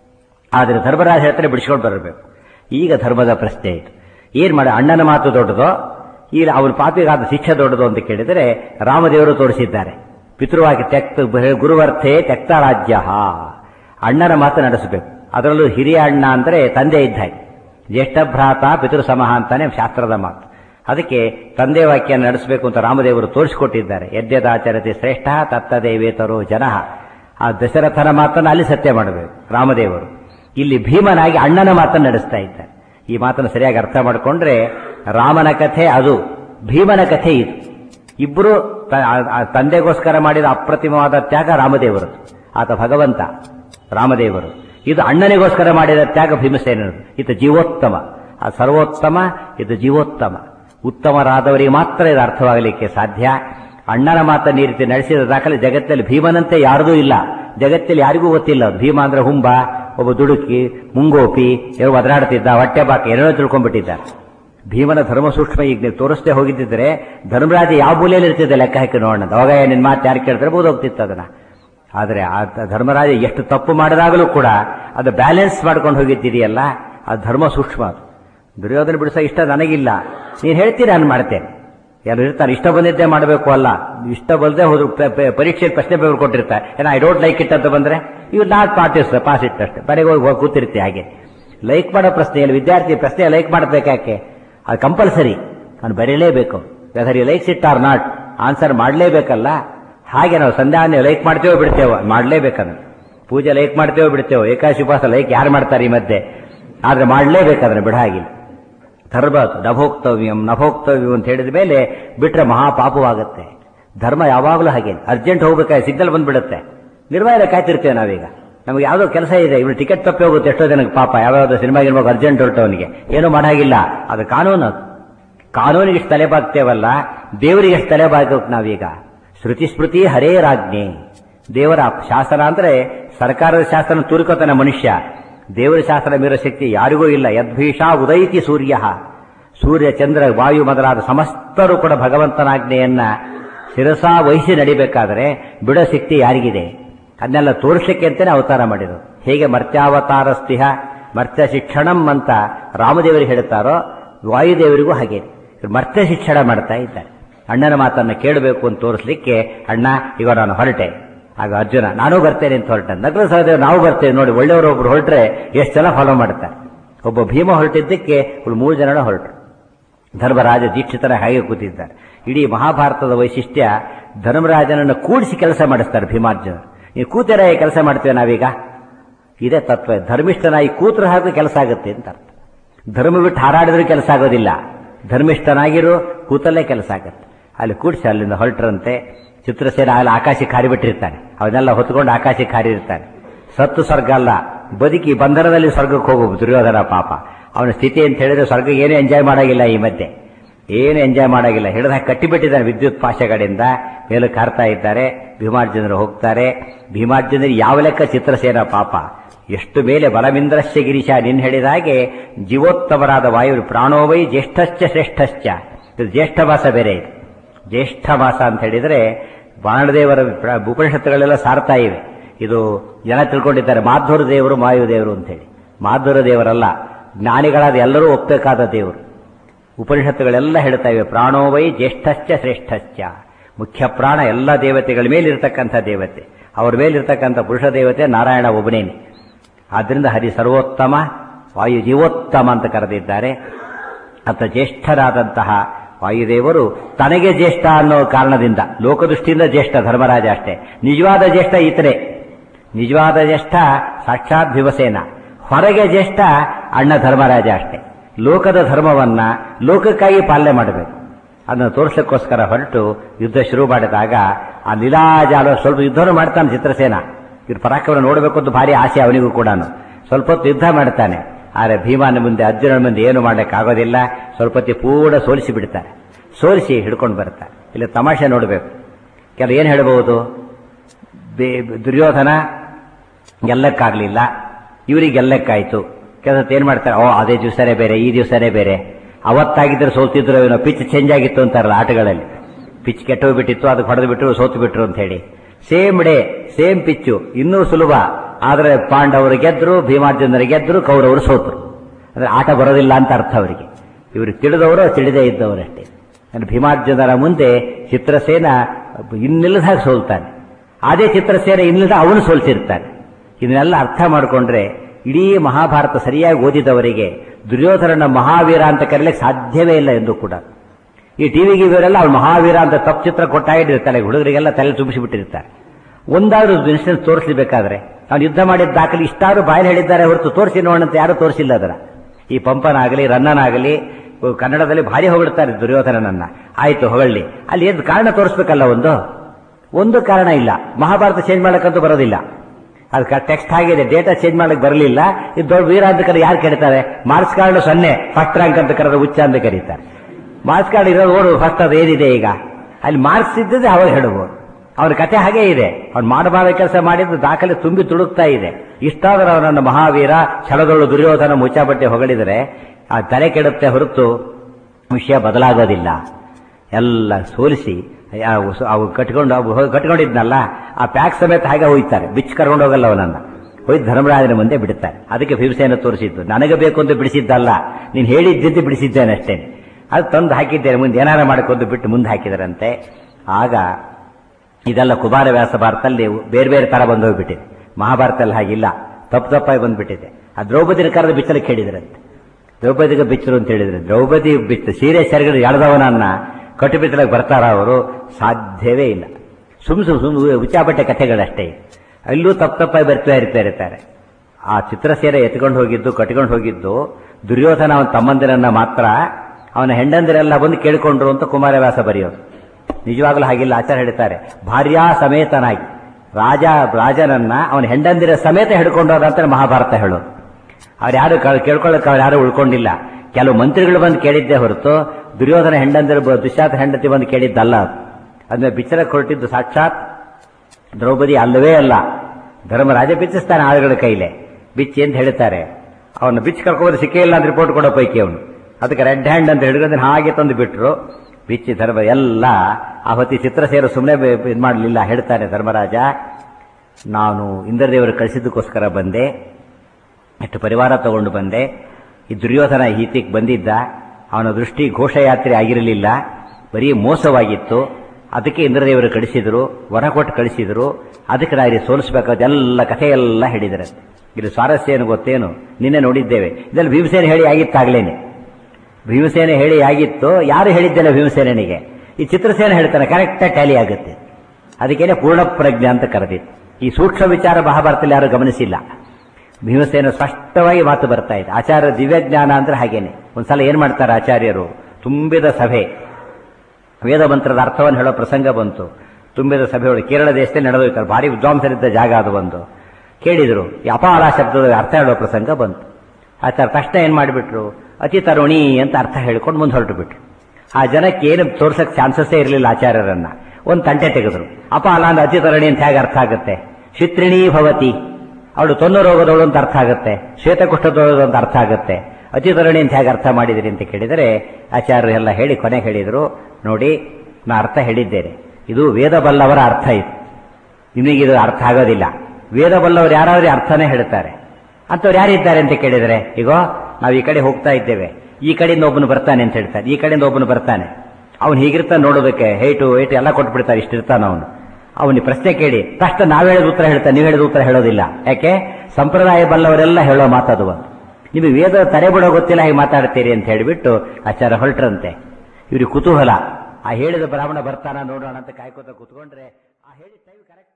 ಆದರೆ ಧರ್ಮರಾಜ ಹೇಳ್ತಾರೆ ಬಿಡಿಸ್ಕೊಂಡು ಬರಬೇಕು ಈಗ ಧರ್ಮದ ಪ್ರಶ್ನೆ ಆಯಿತು ಏನ್ ಮಾಡ ಅಣ್ಣನ ಮಾತು ದೊಡ್ಡದೋ ಈಗ ಅವನ ಪಾಪಿಗಾದ ಶಿಕ್ಷೆ ದೊಡ್ಡದು ಅಂತ ಕೇಳಿದರೆ ರಾಮದೇವರು ತೋರಿಸಿದ್ದಾರೆ ಪಿತೃವಾಗಿ ತೆಕ್ತ ಗುರುವರ್ಥೆ ತೆಕ್ತ ರಾಜ್ಯ ಅಣ್ಣನ ಮಾತು ನಡೆಸಬೇಕು ಅದರಲ್ಲೂ ಹಿರಿಯ ಅಣ್ಣ ಅಂದರೆ ತಂದೆ ಇದ್ದ ಹಾಗೆ ಜ್ಯೇಷ್ಠ ಭ್ರಾತ ಪಿತೃ ಸಮಹ ಅಂತಾನೆ ಶಾಸ್ತ್ರದ ಮಾತು ಅದಕ್ಕೆ ತಂದೆ ವಾಕ್ಯ ನಡೆಸಬೇಕು ಅಂತ ರಾಮದೇವರು ತೋರಿಸಿಕೊಟ್ಟಿದ್ದಾರೆ ಯದ್ಯದಾಚರತೆ ಶ್ರೇಷ್ಠ ತತ್ತದೇವೇತರೋ ಜನ ಆ ದಶರಥನ ಮಾತನ್ನು ಅಲ್ಲಿ ಸತ್ಯ ಮಾಡಬೇಕು ರಾಮದೇವರು ಇಲ್ಲಿ ಭೀಮನಾಗಿ ಅಣ್ಣನ ಮಾತನ್ನು ನಡೆಸ್ತಾ ಇದ್ದಾರೆ ಈ ಮಾತನ್ನು ಸರಿಯಾಗಿ ಅರ್ಥ ಮಾಡಿಕೊಂಡ್ರೆ ರಾಮನ ಕಥೆ ಅದು ಭೀಮನ ಕಥೆ ಇದು ಇಬ್ಬರು ತಂದೆಗೋಸ್ಕರ ಮಾಡಿದ ಅಪ್ರತಿಮವಾದ ತ್ಯಾಗ ರಾಮದೇವರು ಆತ ಭಗವಂತ ರಾಮದೇವರು ಇದು ಅಣ್ಣನಿಗೋಸ್ಕರ ಮಾಡಿದ ತ್ಯಾಗ ಭೀಮಸೇನರು ಇದು ಜೀವೋತ್ತಮ ಆ ಸರ್ವೋತ್ತಮ ಇದು ಜೀವೋತ್ತಮ ಉತ್ತಮರಾದವರಿಗೆ ಮಾತ್ರ ಇದು ಅರ್ಥವಾಗಲಿಕ್ಕೆ ಸಾಧ್ಯ ಅಣ್ಣನ ಮಾತನ್ನು ಈ ರೀತಿ ನಡೆಸಿದ ದಾಖಲೆ ಜಗತ್ತಲ್ಲಿ ಭೀಮನಂತೆ ಯಾರದೂ ಇಲ್ಲ ಜಗತ್ತಲ್ಲಿ ಯಾರಿಗೂ ಗೊತ್ತಿಲ್ಲ ಅದು ಭೀಮ ಅಂದ್ರೆ ಹುಂಬ ಒಬ್ಬ ದುಡುಕಿ ಮುಂಗೋಪಿ ಏನೋ ಒದರಾಡ್ತಿದ್ದ ಹೊಟ್ಟೆ ಬಾಕ ಏನೇನೋ ತಿಳ್ಕೊಂಡ್ಬಿಟ್ಟಿದ್ದಾರೆ ಭೀಮನ ಧರ್ಮ ಸೂಕ್ಷ್ಮ ಈಗ ನೀವು ತೋರಿಸದೆ ಹೋಗಿದ್ದಿದ್ರೆ ಧರ್ಮರಾಜ ಯಾವ ಮೂಲೆಯಲ್ಲಿ ಇರ್ತಿದ್ದೆ ಲೆಕ್ಕ ಹಾಕಿ ನೋಡೋಣ ಅವಾಗ ನಿನ್ನ ಮಾತು ಯಾರು ಕೇಳಿದ್ರೆ ಬೋದು ಹೋಗ್ತಿತ್ತು ಅದನ್ನ ಆದರೆ ಆ ಧರ್ಮರಾಜ ಎಷ್ಟು ತಪ್ಪು ಮಾಡಿದಾಗಲೂ ಕೂಡ ಅದು ಬ್ಯಾಲೆನ್ಸ್ ಮಾಡ್ಕೊಂಡು ಹೋಗಿದ್ದಿದೆಯಲ್ಲ ಆ ಧರ್ಮ ಸೂಕ್ಷ್ಮ ಅದು ದುರ್ಯೋಧನ ಬಿಡಿಸೋ ಇಷ್ಟ ನನಗಿಲ್ಲ ನೀನು ಹೇಳ್ತೀನಿ ನಾನು ಮಾಡ್ತೇನೆ ಯಾರು ಇರ್ತಾರೆ ಇಷ್ಟ ಬಂದಿದ್ದೇ ಮಾಡಬೇಕು ಅಲ್ಲ ಇಷ್ಟ ಬಲ್ಲದೆ ಹೋದ್ರು ಪರೀಕ್ಷೆಯಲ್ಲಿ ಪ್ರಶ್ನೆ ಪೇಪರ್ ಕೊಟ್ಟಿರ್ತಾರೆ ಏನೋ ಐ ಡೋಂಟ್ ಲೈಕ್ ಇಟ್ ಅಂತ ಬಂದ್ರೆ ಇವ್ ನಾಟ್ ಪಾರ್ಟಿಸ್ ಪಾಸ್ ಇಟ್ ಅಷ್ಟೇ ಮನೆಗೆ ಹೋಗಿ ಕೂತಿರ್ತಿ ಹಾಗೆ ಲೈಕ್ ಮಾಡೋ ಪ್ರಶ್ನೆಯಲ್ಲಿ ವಿದ್ಯಾರ್ಥಿ ಪ್ರಶ್ನೆ ಲೈಕ್ ಮಾಡಬೇಕಾಕೆ ಅದು ಕಂಪಲ್ಸರಿ ನಾನು ಬರೀಲೇಬೇಕು whether you likes it or not answer ಮಾಡಲೇಬೇಕಲ್ಲ ಹಾಗೆ ನಾವು ಸಂಧ್ಯಾನೆ ಲೈಕ್ ಮಾಡ್ತೇವೋ ಬಿಡ್ತೇವೋ ಮಾಡಲೇಬೇಕನ್ನು ಪೂಜೆ ಲೈಕ್ ಮಾಡ್ತೇವೋ ಬಿಡ್ತೇವೋ ಏಕಾಶಿ ಉಪವಾಸ ಲೈಕ್ ಯಾರು ಮಾಡ್ತಾರೆ ಈ ಮಧ್ಯೆ ಆದ್ರೆ ಮಾಡಲೇಬೇಕಾದ್ರೆ ಬಿಡ ಹಾಗಿಲ್ಲ ಧರ್ಮ ನಭೋಕ್ತವ್ಯಂ ನಭೋಕ್ತವ್ಯಂ ಅಂತ ಹೇಳಿದ ಮೇಲೆ ಬಿಟ್ರೆ ಮಹಾಪಾಪವಾಗುತ್ತೆ ಧರ್ಮ ಯಾವಾಗಲೂ ಹಾಗೆ ಅರ್ಜೆಂಟ್ ಹೋಗ್ಬೇಕಾದ್ರೆ ಸಿಗ್ನಲ್ ಬಂದ್ಬಿಡುತ್ತೆ ನಿರ್ವಹಣೆ ಕಾಯ್ತಿರ್ತೇವೆ ನಾವೀಗ ನಮ್ಗೆ ಯಾವುದೋ ಕೆಲಸ ಇದೆ ಇವನು ಟಿಕೆಟ್ ತಪ್ಪಿ ಹೋಗುತ್ತೆ ಎಷ್ಟೋ ಜನಕ್ಕೆ ಪಾಪ ಯಾವ್ಯಾವ್ದೋ ಸಿನಿಮಾ ಗಿರ್ಬೇಕು ಅರ್ಜೆಂಟ್ ಹೊರಟವನಿಗೆ ಏನೂ ಮಾಡಾಗಿಲ್ಲ ಅದು ಕಾನೂನು ಅದು ಕಾನೂನಿಗೆ ಎಷ್ಟು ತಲೆ ಬಾಗ್ತೇವಲ್ಲ ದೇವರಿಗೆ ಎಷ್ಟು ತಲೆ ಬಾಗಬೇಕು ನಾವೀಗ ಶ್ರುತಿ ಸ್ಮೃತಿ ಹರೇ ರಾಜ್ಞೆ ದೇವರ ಶಾಸನ ಅಂದ್ರೆ ಸರ್ಕಾರದ ಶಾಸನ ತೂರಿಕೋತಾನೆ ಮನುಷ್ಯ ದೇವರ ಶಾಸ್ತ್ರ ಮೀರೋ ಶಕ್ತಿ ಯಾರಿಗೂ ಇಲ್ಲ ಯದ್ಭೀಷಾ ಉದೈತಿ ಸೂರ್ಯ ಸೂರ್ಯ ಚಂದ್ರ ವಾಯು ಮೊದಲಾದ ಸಮಸ್ತರು ಕೂಡ ಭಗವಂತನಾಜ್ಞೆಯನ್ನ ಶಿರಸಾ ವಹಿಸಿ ನಡಿಬೇಕಾದ್ರೆ ಬಿಡೋ ಶಕ್ತಿ ಯಾರಿಗಿದೆ ಅದನ್ನೆಲ್ಲ ತೋರಿಸಲಿಕ್ಕೆ ಅಂತಾನೆ ಅವತಾರ ಮಾಡಿದ್ರು ಹೇಗೆ ಮರ್ತ್ಯಾವತಾರ ಸ್ತಿಹ ಮರ್ತ್ಯ ಶಿಕ್ಷಣಂ ಅಂತ ರಾಮದೇವರಿಗೆ ಹೇಳ್ತಾರೋ ವಾಯುದೇವರಿಗೂ ಹಾಗೆ ಮರ್ತ್ಯ ಶಿಕ್ಷಣ ಮಾಡ್ತಾ ಇದ್ದಾರೆ ಅಣ್ಣನ ಮಾತನ್ನ ಕೇಳಬೇಕು ಅಂತ ತೋರಿಸ್ಲಿಕ್ಕೆ ಅಣ್ಣ ಈಗ ನಾನು ಹೊರಟೆ ಆಗ ಅರ್ಜುನ ನಾನು ಬರ್ತೇನೆ ಅಂತ ಹೊರಟ ನಗರ ಸಹದೇವ್ ನಾವು ಬರ್ತೇವೆ ನೋಡಿ ಒಳ್ಳೆಯವರು ಒಬ್ರು ಹೊರಟ್ರೆ ಎಷ್ಟು ಜನ ಫಾಲೋ ಮಾಡ್ತಾರೆ ಒಬ್ಬ ಭೀಮ ಹೊರಟಿದ್ದಕ್ಕೆ ಇವ್ರು ಮೂರು ಜನ ಹೊರಟರು ಧರ್ಮರಾಜ ದೀಕ್ಷಿತರ ಹಾಗೆ ಕೂತಿದ್ದಾರೆ ಇಡೀ ಮಹಾಭಾರತದ ವೈಶಿಷ್ಟ್ಯ ಧರ್ಮರಾಜನನ್ನು ಕೂಡಿಸಿ ಕೆಲಸ ಮಾಡಿಸ್ತಾರೆ ಭೀಮಾರ್ಜುನ ನೀವು ಕೂತರೆ ಕೆಲಸ ಮಾಡ್ತೇವೆ ನಾವೀಗ ಇದೇ ತತ್ವ ಧರ್ಮಿಷ್ಠನಾಗಿ ಕೂತ್ರ ಹಾಕಿ ಕೆಲಸ ಆಗುತ್ತೆ ಅಂತ ಅರ್ಥ ಧರ್ಮ ಬಿಟ್ಟು ಹಾರಾಡಿದ್ರೂ ಕೆಲಸ ಆಗೋದಿಲ್ಲ ಧರ್ಮಿಷ್ಠನಾಗಿರೋ ಕೂತಲ್ಲೇ ಕೆಲಸ ಆಗುತ್ತೆ ಅಲ್ಲಿ ಕೂಡಿಸಿ ಅಲ್ಲಿಂದ ಹೊರಟ್ರಂತೆ ಚಿತ್ರಸೇನ ಅಲ್ಲಿ ಆಕಾಶಕ್ಕೆ ಹಾರಿಬಿಟ್ಟಿರ್ತಾನೆ ಅವನ್ನೆಲ್ಲ ಹೊತ್ಕೊಂಡು ಆಕಾಶಕ್ಕೆ ಹಾರಿರ್ತಾನೆ ಸತ್ತು ಸ್ವರ್ಗ ಅಲ್ಲ ಬದುಕಿ ಬಂಧನದಲ್ಲಿ ಸ್ವರ್ಗಕ್ಕೆ ಹೋಗುವ ದುರ್ಯೋಧನ ಪಾಪ ಅವನ ಸ್ಥಿತಿ ಅಂತ ಹೇಳಿದ್ರೆ ಸ್ವರ್ಗ ಏನು ಎಂಜಾಯ್ ಮಾಡಾಗಿಲ್ಲ ಈ ಮಧ್ಯೆ ಏನು ಎಂಜಾಯ್ ಮಾಡಾಗಿಲ್ಲ ಹಿಡಿದ ಕಟ್ಟಿಬಿಟ್ಟಿದ್ದಾನೆ ವಿದ್ಯುತ್ ಪಾಶಗಳಿಂದ ಮೇಲೆ ಕಾರ್ತಾ ಇದ್ದಾರೆ ಭೀಮಾರ್ಜುನರು ಹೋಗ್ತಾರೆ ಭೀಮಾರ್ಜುನರು ಯಾವ ಲೆಕ್ಕ ಚಿತ್ರಸೇನ ಪಾಪ ಎಷ್ಟು ಮೇಲೆ ಬಲಮಿಂದ್ರಶ್ಚ ಗಿರೀಶ ನಿನ್ ಹೇಳಿದ ಹಾಗೆ ಜೀವೋತ್ತಮರಾದ ವಾಯು ಪ್ರಾಣೋವೈ ಜ್ಯೇಷ್ಠಶ್ಚ ಶ್ರೇಷ್ಠಶ್ಚ ಇದು ಜ್ಯೇಷ್ಠ ಮಾಸ ಬೇರೆ ಇದು ಜ್ಯೇಷ್ಠ ಮಾಸ ಅಂತ ಹೇಳಿದ್ರೆ ಬಾಣದೇವರ ಉಪನಿಷತ್ತುಗಳೆಲ್ಲ ಸಾರ್ತಾ ಇವೆ ಇದು ಜನ ತಿಳ್ಕೊಂಡಿದ್ದಾರೆ ಮಾಧುರ ದೇವರು ಮಾಯುದೇವರು ಅಂತ ಹೇಳಿ ಮಾಧುರ ದೇವರಲ್ಲ ಜ್ಞಾನಿಗಳಾದ ಎಲ್ಲರೂ ಒಪ್ಪಬೇಕಾದ ದೇವರು ಉಪನಿಷತ್ತುಗಳೆಲ್ಲ ಹೇಳ್ತಾ ಇವೆ ಪ್ರಾಣೋವೈ ಜ್ಯೇಷ್ಠಶ್ಚ ಶ್ರೇಷ್ಠಶ್ಚ ಮುಖ್ಯ ಪ್ರಾಣ ಎಲ್ಲ ದೇವತೆಗಳ ಮೇಲಿರ್ತಕ್ಕಂಥ ದೇವತೆ ಅವ್ರ ಮೇಲಿರ್ತಕ್ಕಂಥ ಪುರುಷ ದೇವತೆ ನಾರಾಯಣ ಒಬ್ಬನೇನೆ ಆದ್ದರಿಂದ ಹರಿ ಸರ್ವೋತ್ತಮ ವಾಯು ಜೀವೋತ್ತಮ ಅಂತ ಕರೆದಿದ್ದಾರೆ ಅಂತ ಜ್ಯೇಷ್ಠರಾದಂತಹ ವಾಯುದೇವರು ತನಗೆ ಜ್ಯೇಷ್ಠ ಅನ್ನೋ ಕಾರಣದಿಂದ ಲೋಕದೃಷ್ಟಿಯಿಂದ ಜ್ಯೇಷ್ಠ ಧರ್ಮರಾಜ ಅಷ್ಟೇ ನಿಜವಾದ ಜ್ಯೇಷ್ಠ ಈತನೇ ನಿಜವಾದ ಜ್ಯೇಷ್ಠ ಸಾಕ್ಷಾತ್ ಭೀಮಸೇನ ಹೊರಗೆ ಜ್ಯೇಷ್ಠ ಅಣ್ಣ ಧರ್ಮರಾಜ ಅಷ್ಟೇ ಲೋಕದ ಧರ್ಮವನ್ನ ಲೋಕಕ್ಕಾಗಿ ಪಾಲನೆ ಮಾಡಬೇಕು ಅದನ್ನು ತೋರಿಸಕ್ಕೋಸ್ಕರ ಹೊರಟು ಯುದ್ಧ ಶುರು ಮಾಡಿದಾಗ ಆ ಲೀಲಾಜಾಲ ಸ್ವಲ್ಪ ಯುದ್ಧನೂ ಮಾಡ್ತಾನೆ ಚಿತ್ರಸೇನ ಇವ್ರ ಪರಾಕ್ರಮ ನೋಡಬೇಕು ಅಂತ ಭಾರಿ ಆಸೆ ಅವನಿಗೂ ಕೂಡ ಸ್ವಲ್ಪ ಹೊತ್ತು ಯುದ್ಧ ಮಾಡ್ತಾನೆ ಆದರೆ ಭೀಮನ ಮುಂದೆ ಅರ್ಜುನನ ಮುಂದೆ ಏನು ಆಗೋದಿಲ್ಲ ಸ್ವಲ್ಪ ಹೊತ್ತಿ ಪೂರ್ಣ ಸೋಲಿಸಿ ಬಿಡ್ತಾರೆ ಸೋಲಿಸಿ ಹಿಡ್ಕೊಂಡು ಬರ್ತಾರೆ ಇಲ್ಲಿ ತಮಾಷೆ ನೋಡಬೇಕು ಕೆಲವು ಏನು ಹೇಳ್ಬೋದು ದುರ್ಯೋಧನ ಗೆಲ್ಲಕ್ಕಾಗ್ಲಿಲ್ಲ ಇವರಿಗೆ ಗೆಲ್ಲಕ್ಕಾಯ್ತು ಕೆಲಸ ಏನ್ ಮಾಡ್ತಾರೆ ಓ ಅದೇ ದಿವಸನೇ ಬೇರೆ ಈ ದಿವಸನೇ ಬೇರೆ ಅವತ್ತಾಗಿದ್ರೆ ಸೋತಿದ್ರು ಏನೋ ಪಿಚ್ ಚೇಂಜ್ ಆಗಿತ್ತು ಅಂತಾರಲ್ಲ ಆಟಗಳಲ್ಲಿ ಪಿಚ್ ಕೆಟ್ಟೋಗ್ಬಿಟ್ಟಿತ್ತು ಅದಕ್ಕೆ ಹೊಡೆದು ಬಿಟ್ಟರು ಸೋತು ಬಿಟ್ರು ಅಂತ ಹೇಳಿ ಸೇಮ್ ಡೇ ಸೇಮ್ ಪಿಚ್ಚು ಇನ್ನೂ ಸುಲಭ ಆದ್ರೆ ಪಾಂಡವರು ಗೆದ್ರು ಭೀಮಾರ್ಜುನರು ಗೆದ್ರು ಕೌರವರು ಸೋತರು ಅಂದ್ರೆ ಆಟ ಬರೋದಿಲ್ಲ ಅಂತ ಅರ್ಥ ಅವರಿಗೆ ಇವರು ತಿಳಿದವರು ತಿಳಿದೇ ಇದ್ದವರಷ್ಟೇ ಅಂದ್ರೆ ಭೀಮಾರ್ಜುನರ ಮುಂದೆ ಚಿತ್ರಸೇನ ಇನ್ನಿಲ್ಲದಾಗ ಸೋಲ್ತಾನೆ ಅದೇ ಚಿತ್ರಸೇನ ಇನ್ನಿಲ್ಲದ ಅವನು ಸೋಲ್ಸಿರ್ತಾನೆ ಇದನ್ನೆಲ್ಲ ಅರ್ಥ ಮಾಡಿಕೊಂಡ್ರೆ ಇಡೀ ಮಹಾಭಾರತ ಸರಿಯಾಗಿ ಓದಿದವರಿಗೆ ದುರ್ಯೋಧನನ ಮಹಾವೀರ ಅಂತ ಕರೀಲಿಕ್ಕೆ ಸಾಧ್ಯವೇ ಇಲ್ಲ ಎಂದು ಕೂಡ ಈ ಟಿವಿಗೆ ಇವರೆಲ್ಲ ಅವ್ರು ಮಹಾವೀರ ಅಂತ ತಪ್ಪು ಚಿತ್ರ ಕೊಟ್ಟಾಗಿಟ್ಟಿರ್ತಾರೆ ಹುಡುಗರಿಗೆಲ್ಲ ತಲೆ ತುಂಬಿಸಿಬಿಟ್ಟಿರ್ತಾರೆ ಒಂದಾದ್ರೂ ಇನ್ಸ್ಟೆನ್ಸ್ ತೋರಿಸಬೇಕಾದ್ರೆ ಅವ್ನು ಯುದ್ಧ ಮಾಡಿದ ದಾಖಲೆ ಇಷ್ಟಾರು ಬಾಯಲ್ಲಿ ಹೇಳಿದ್ದಾರೆ ಹೊರತು ತೋರಿಸಿ ನೋಡೋಣ ಅಂತ ಯಾರು ತೋರಿಸಿಲ್ಲ ಅದರ ಈ ಪಂಪನಾಗಲಿ ರನ್ನನಾಗಲಿ ಕನ್ನಡದಲ್ಲಿ ಭಾರಿ ಹೊಗಳ್ತಾರೆ ದುರ್ಯೋಧನನನ್ನ ಆಯ್ತು ಹೊಗಳ್ಳಿ ಅಲ್ಲಿ ಏನು ಕಾರಣ ತೋರಿಸ್ಬೇಕಲ್ಲ ಒಂದು ಒಂದು ಕಾರಣ ಇಲ್ಲ ಮಹಾಭಾರತ ಚೇಂಜ್ ಮಾಡಕ್ಕಂತೂ ಬರೋದಿಲ್ಲ ಅದು ಟೆಕ್ಸ್ಟ್ ಆಗಿದೆ ಡೇಟಾ ಚೇಂಜ್ ಮಾಡಕ್ ಬರಲಿಲ್ಲ ಇದು ದೊಡ್ಡ ವೀರ ಅಂತ ಕರೆ ಯಾರು ಕರೀತಾರೆ ಮಾರ್ಕ್ಸ್ ಕಾರ್ಡ್ ಸೊನ್ನೆ ಫಸ್ಟ್ ರ್ಯಾಂಕ್ ಅಂತ ಕರೆದ್ರೆ ಉಚ್ಚ ಅಂತ ಕರೀತಾರೆ ಮಾರ್ಕ್ಸ್ ಕಾರ್ಡ್ ಇರೋದು ಓಡು ಫಸ್ಟ್ ಅದು ಏನಿದೆ ಈಗ ಅಲ್ಲಿ ಮಾರ್ಕ್ಸ್ ಇದ್ದಿದ್ರೆ ಅವಾಗ ಹೇಳಬಹುದು ಅವನ ಕತೆ ಹಾಗೇ ಇದೆ ಅವ್ನು ಮಾಡಬಾರದ ಕೆಲಸ ಮಾಡಿದ್ದು ದಾಖಲೆ ತುಂಬಿ ತುಳುಕ್ತಾ ಇದೆ ಇಷ್ಟಾದ್ರೆ ಅವನನ್ನ ಮಹಾವೀರ ಛಳದೊಳು ದುರ್ಯೋಧನ ಮುಚ್ಚಾಬಟ್ಟೆ ಹೊಗಳಿದರೆ ಆ ತಲೆ ಕೆಡುತ್ತೆ ಹೊರತು ವಿಷಯ ಬದಲಾಗೋದಿಲ್ಲ ಎಲ್ಲ ಸೋಲಿಸಿ ಅವು ಕಟ್ಕೊಂಡು ಅವು ಕಟ್ಕೊಂಡಿದ್ನಲ್ಲ ಆ ಪ್ಯಾಕ್ ಸಮೇತ ಹಾಗೆ ಹೋಯ್ತಾರೆ ಬಿಚ್ಚು ಕರ್ಕೊಂಡು ಹೋಗಲ್ಲ ಅವನನ್ನ ಹೋಯ್ತು ಧರ್ಮರಾಜನ ಮುಂದೆ ಬಿಡುತ್ತಾರೆ ಅದಕ್ಕೆ ಭೀಮಸೇನ ತೋರಿಸಿದ್ದು ನನಗೆ ಬೇಕು ಅಂತ ಬಿಡಿಸಿದ್ದಲ್ಲ ನೀನು ಹೇಳಿದ್ದಂತೆ ಬಿಡಿಸಿದ್ದೇನೆ ಅಷ್ಟೇ ಅದು ತಂದು ಹಾಕಿದ್ದೇನೆ ಮುಂದೆ ಏನಾರ ಮಾಡಿಕೊಂಡು ಬಿಟ್ಟು ಮುಂದೆ ಹಾಕಿದರಂತೆ ಆಗ ಇದೆಲ್ಲ ಕುಮಾರವ್ಯಾಸ ಭಾರತದಲ್ಲಿ ಬೇರೆ ಬೇರೆ ತರ ಬಂದು ಹೋಗ್ಬಿಟ್ಟಿದೆ ಮಹಾಭಾರತದಲ್ಲಿ ಹಾಗಿಲ್ಲ ತಪ್ಪು ತಪ್ಪಾಗಿ ಬಂದ್ಬಿಟ್ಟಿದೆ ಆ ದ್ರೌಪದಿನ ಕರೆದು ಬಿಚ್ಚಲಿಕ್ಕೆ ಹೇಳಿದ್ರಂತೆ ದ್ರೌಪದಿಗೆ ಬಿಚ್ಚರು ಅಂತ ಹೇಳಿದ್ರೆ ದ್ರೌಪದಿ ಬಿಚ್ಚ ಸೀರೆ ಸೆರಗಡೆ ಎಳೆದವನನ್ನ ಕಟ್ಟು ಬಿಚ್ಚಲಕ್ಕೆ ಬರ್ತಾರ ಅವರು ಸಾಧ್ಯವೇ ಇಲ್ಲ ಸುಮ್ ಸುಮ್ ಸುಮ್ ಉಚ್ಚಾಪಟ್ಟೆ ಕಥೆಗಳಷ್ಟೇ ಅಲ್ಲೂ ತಪ್ಪು ತಪ್ಪಾಗಿ ಬರ್ತಾ ಇರ್ತಾ ಇರ್ತಾರೆ ಆ ಚಿತ್ರಸೇರೆ ಎತ್ಕೊಂಡು ಹೋಗಿದ್ದು ಕಟ್ಕೊಂಡು ಹೋಗಿದ್ದು ದುರ್ಯೋಧನ ಅವನ ತಮ್ಮಂದಿರನ್ನ ಮಾತ್ರ ಅವನ ಹೆಂಡಂದಿರೆಲ್ಲ ಬಂದು ಕೇಳಿಕೊಂಡ್ರು ಅಂತ ಕುಮಾರವ್ಯಾಸ ಬರೆಯೋದು ನಿಜವಾಗ್ಲೂ ಹಾಗಿಲ್ಲ ಆಚಾರ ಹೇಳ್ತಾರೆ ಭಾರ್ಯಾ ಸಮೇತನಾಗಿ ರಾಜ ರಾಜನನ್ನ ಅವನ ಹೆಂಡಂದಿರ ಸಮೇತ ಹಿಡ್ಕೊಂಡೋದ ಅಂತ ಮಹಾಭಾರತ ಹೇಳೋದು ಅವ್ರು ಯಾರು ಕೇಳ್ಕೊಳ್ಳೋಕೆ ಅವ್ರು ಯಾರು ಉಳ್ಕೊಂಡಿಲ್ಲ ಕೆಲವು ಮಂತ್ರಿಗಳು ಬಂದು ಕೇಳಿದ್ದೇ ಹೊರತು ದುರ್ಯೋಧನ ಹೆಂಡಂದಿರ ದುಶ್ಯಾತ ಹೆಂಡತಿ ಬಂದು ಕೇಳಿದ್ದಲ್ಲ ಅದನ್ನ ಬಿಚ್ಚರಕ್ಕೆ ಹೊರಟಿದ್ದು ಸಾಕ್ಷಾತ್ ದ್ರೌಪದಿ ಅಲ್ಲವೇ ಅಲ್ಲ ಧರ್ಮರಾಜ ಬಿಚ್ಚಿಸ್ತಾನೆ ಆಳುಗಳ ಕೈಲೆ ಬಿಚ್ಚಿ ಅಂತ ಹೇಳ್ತಾರೆ ಅವನು ಬಿಚ್ಚಿ ಕರ್ಕೊಂಡು ಸಿಕ್ಕೇ ಇಲ್ಲ ಅಂತ ರಿಪೋರ್ಟ್ ಕೊಡೋ ಪೈಕಿ ಅವನು ಅದಕ್ಕೆ ರೆಡ್ ಹ್ಯಾಂಡ್ ಅಂತ ಹಿಡಿದ್ರೆ ಹಾಗೆ ತಂದು ಬಿಟ್ರು ಬಿಚ್ಚಿ ಧರ್ಮ ಎಲ್ಲ ಆ ಹೊತ್ತಿ ಚಿತ್ರಸೇರು ಸುಮ್ಮನೆ ಇದು ಮಾಡಲಿಲ್ಲ ಹೇಳ್ತಾನೆ ಧರ್ಮರಾಜ ನಾನು ಇಂದ್ರದೇವರು ಕಳಿಸಿದ್ದಕ್ಕೋಸ್ಕರ ಬಂದೆ ಎಷ್ಟು ಪರಿವಾರ ತಗೊಂಡು ಬಂದೆ ಈ ದುರ್ಯೋಧನ ಈತಿಗೆ ಬಂದಿದ್ದ ಅವನ ದೃಷ್ಟಿ ಘೋಷಯಾತ್ರೆ ಆಗಿರಲಿಲ್ಲ ಬರೀ ಮೋಸವಾಗಿತ್ತು ಅದಕ್ಕೆ ಇಂದ್ರದೇವರು ಕಳಿಸಿದ್ರು ವರ ಕೊಟ್ಟು ಕಳಿಸಿದ್ರು ಅದಕ್ಕೆ ನಾನು ಸೋಲಿಸಬೇಕಾದ ಎಲ್ಲ ಕಥೆ ಎಲ್ಲ ಹೇಳಿದರೆ ಇದು ಸ್ವಾರಸ್ಯ ಏನು ಗೊತ್ತೇನು ನಿನ್ನೆ ನೋಡಿದ್ದೇವೆ ಇದರಲ್ಲಿ ಭೀಮಸೇನೆ ಹೇಳಿ ಆಗಿತ್ತಾಗ್ಲೇನೆ ಭೀಮಸೇನೆ ಹೇಳಿ ಆಗಿತ್ತು ಯಾರು ಹೇಳಿದ್ದಲ್ಲ ಭೀಮಸೇನಿಗೆ ಈ ಚಿತ್ರಸೇನೆ ಹೇಳ್ತಾನೆ ಕರೆಕ್ಟಾಗಿ ಟ್ಯಾಲಿ ಆಗುತ್ತೆ ಅದಕ್ಕೇನೆ ಪೂರ್ಣ ಪ್ರಜ್ಞೆ ಅಂತ ಕರೆದಿತ್ತು ಈ ಸೂಕ್ಷ್ಮ ವಿಚಾರ ಮಹಾಭಾರತದಲ್ಲಿ ಯಾರು ಗಮನಿಸಿಲ್ಲ ಭೀಮಸೇನ ಸ್ಪಷ್ಟವಾಗಿ ಮಾತು ಬರ್ತಾ ಇದೆ ಆಚಾರ್ಯ ದಿವ್ಯಜ್ಞಾನ ಅಂದ್ರೆ ಹಾಗೇನೆ ಒಂದ್ಸಲ ಏನ್ ಮಾಡ್ತಾರೆ ಆಚಾರ್ಯರು ತುಂಬಿದ ಸಭೆ ವೇದ ಮಂತ್ರದ ಅರ್ಥವನ್ನು ಹೇಳೋ ಪ್ರಸಂಗ ಬಂತು ತುಂಬಿದ ಸಭೆಯೊಳಗೆ ಕೇರಳ ದೇಶದಲ್ಲಿ ನಡೆದೋಯ್ತಾರೆ ಭಾರಿ ವಿದ್ವಾಂಸರಿದ್ದ ಜಾಗ ಅದು ಒಂದು ಕೇಳಿದ್ರು ಈ ಅಪಾರ ಶಬ್ದದ ಅರ್ಥ ಹೇಳೋ ಪ್ರಸಂಗ ಬಂತು ಆಚಾರ ತಕ್ಷಣ ಏನ್ ಮಾಡಿಬಿಟ್ರು ಅತಿ ತರುಣಿ ಅಂತ ಅರ್ಥ ಹೇಳ್ಕೊಂಡು ಮುಂದೆ ಹೊರಟು ಬಿಟ್ರು ಆ ಜನಕ್ಕೆ ಏನು ತೋರ್ಸಕ್ ಚಾನ್ಸಸ್ಸೇ ಇರಲಿಲ್ಲ ಆಚಾರ್ಯರನ್ನ ಒಂದು ತಂಟೆ ತೆಗೆದ್ರು ಅಪ ಅಲ್ಲ ಅಂದ್ರೆ ಅತಿ ತರುಣಿ ಅಂತ ಹೇಗೆ ಅರ್ಥ ಆಗುತ್ತೆ ಶಿತ್ರಿಣೀ ಭವತಿ ಅವಳು ತೊನ್ನು ರೋಗದವಳು ಅಂತ ಅರ್ಥ ಆಗುತ್ತೆ ಶ್ವೇತಕುಷ್ಠದವಳು ಅಂತ ಅರ್ಥ ಆಗುತ್ತೆ ಅತಿ ತರುಣಿ ಅಂತ ಹೇಗೆ ಅರ್ಥ ಮಾಡಿದಿರಿ ಅಂತ ಕೇಳಿದರೆ ಆಚಾರ್ಯರು ಎಲ್ಲ ಹೇಳಿ ಕೊನೆ ಹೇಳಿದ್ರು ನೋಡಿ ನಾ ಅರ್ಥ ಹೇಳಿದ್ದೇನೆ ಇದು ವೇದ ಬಲ್ಲವರ ಅರ್ಥ ಇದು ನಿಮಗಿದು ಅರ್ಥ ಆಗೋದಿಲ್ಲ ವೇದ ಬಲ್ಲವರು ಯಾರಾದ್ರೂ ಅರ್ಥನೇ ಹೇಳ್ತಾರೆ ಅಂತವ್ರು ಯಾರಿದ್ದಾರೆ ಅಂತ ಕೇಳಿದರೆ ಈಗ ನಾವು ಈ ಕಡೆ ಹೋಗ್ತಾ ಇದ್ದೇವೆ ಈ ಕಡೆಯಿಂದ ಒಬ್ಬನು ಬರ್ತಾನೆ ಅಂತ ಹೇಳ್ತಾರೆ ಈ ಕಡೆಯಿಂದ ಒಬ್ಬನು ಬರ್ತಾನೆ ಅವನು ಹೀಗಿರ್ತಾನೆ ನೋಡೋದಕ್ಕೆ ಹೇಟು ಏಟು ಎಲ್ಲ ಕೊಟ್ಬಿಡ್ತಾರೆ ಇಷ್ಟಿರ್ತಾನ ಅವನು ಅವನಿಗೆ ಪ್ರಶ್ನೆ ಕೇಳಿ ತಕ್ಷಣ ನಾವು ಹೇಳಿದ ಉತ್ತರ ಹೇಳ್ತಾನೆ ನೀವು ಹೇಳಿದ ಉತ್ತರ ಹೇಳೋದಿಲ್ಲ ಯಾಕೆ ಸಂಪ್ರದಾಯ ಬಲ್ಲವರೆಲ್ಲ ಹೇಳೋ ಮಾತದು ಒಂದು ನಿಮಗೆ ವೇದ ತರೆ ಬಿಡೋ ಗೊತ್ತಿಲ್ಲ ಹೇಗೆ ಮಾತಾಡ್ತೀರಿ ಅಂತ ಹೇಳಿಬಿಟ್ಟು ಆಚಾರ ಹೊರಟ್ರಂತೆ ಇವ್ರಿಗೆ ಕುತೂಹಲ ಆ ಹೇಳಿದ ಬ್ರಾಹ್ಮಣ ಬರ್ತಾನ ನೋಡೋಣ ಅಂತ ಕಾಯ್ಕೋತ ಕೂತ್ಕೊಂಡ್ರೆ ಆ ಹೇಳಿದ ಟೈಮ್ ಕರೆಕ್ಟ್